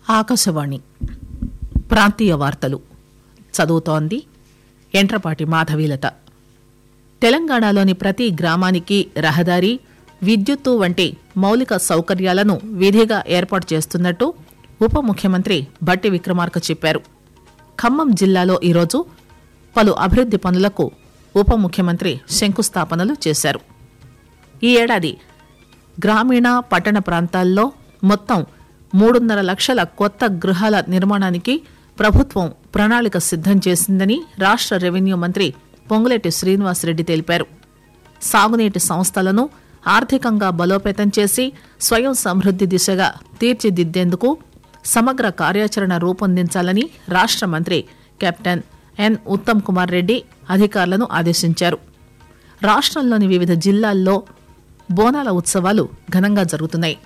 ఆకాశవాణి ప్రాంతీయ వార్తలు చదువుతోంది ఎంట్రపాటి మాధవీలత తెలంగాణలోని ప్రతి గ్రామానికి రహదారి విద్యుత్తు వంటి మౌలిక సౌకర్యాలను విధిగా ఏర్పాటు చేస్తున్నట్టు ఉప ముఖ్యమంత్రి భట్టి విక్రమార్క చెప్పారు ఖమ్మం జిల్లాలో ఈరోజు పలు అభివృద్ది పనులకు ఉప ముఖ్యమంత్రి శంకుస్థాపనలు చేశారు ఈ ఏడాది గ్రామీణ పట్టణ ప్రాంతాల్లో మొత్తం మూడున్నర లక్షల కొత్త గృహాల నిర్మాణానికి ప్రభుత్వం ప్రణాళిక సిద్దం చేసిందని రాష్ట్ర రెవెన్యూ మంత్రి పొంగులేటి శ్రీనివాసరెడ్డి తెలిపారు సాగునీటి సంస్థలను ఆర్థికంగా బలోపేతం చేసి స్వయం సమృద్ది దిశగా తీర్చిదిద్దేందుకు సమగ్ర కార్యాచరణ రూపొందించాలని రాష్ట్ర మంత్రి కెప్టెన్ ఎన్ ఉత్తమ్ కుమార్ రెడ్డి అధికారులను ఆదేశించారు రాష్ట్రంలోని వివిధ జిల్లాల్లో బోనాల ఉత్సవాలు ఘనంగా జరుగుతున్నాయి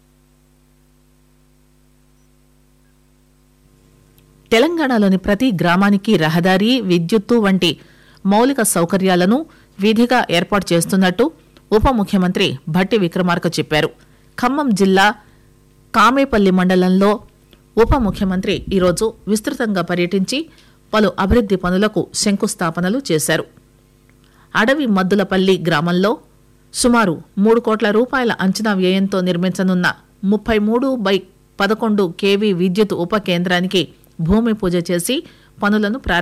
తెలంగాణలోని ప్రతి గ్రామానికి రహదారి విద్యుత్తు వంటి మౌలిక సౌకర్యాలను విధిగా ఏర్పాటు చేస్తున్నట్టు ఉప ముఖ్యమంత్రి భట్టి విక్రమార్క చెప్పారు ఖమ్మం జిల్లా కామేపల్లి మండలంలో ఉప ముఖ్యమంత్రి ఈరోజు విస్తృతంగా పర్యటించి పలు అభివృద్ది పనులకు శంకుస్థాపనలు చేశారు అడవి మద్దులపల్లి గ్రామంలో సుమారు మూడు కోట్ల రూపాయల అంచనా వ్యయంతో నిర్మించనున్న ముప్పై మూడు బై పదకొండు కేవీ విద్యుత్ ఉప కేంద్రానికి భూమి పూజ చేసి పనులను ప్రారంభించారు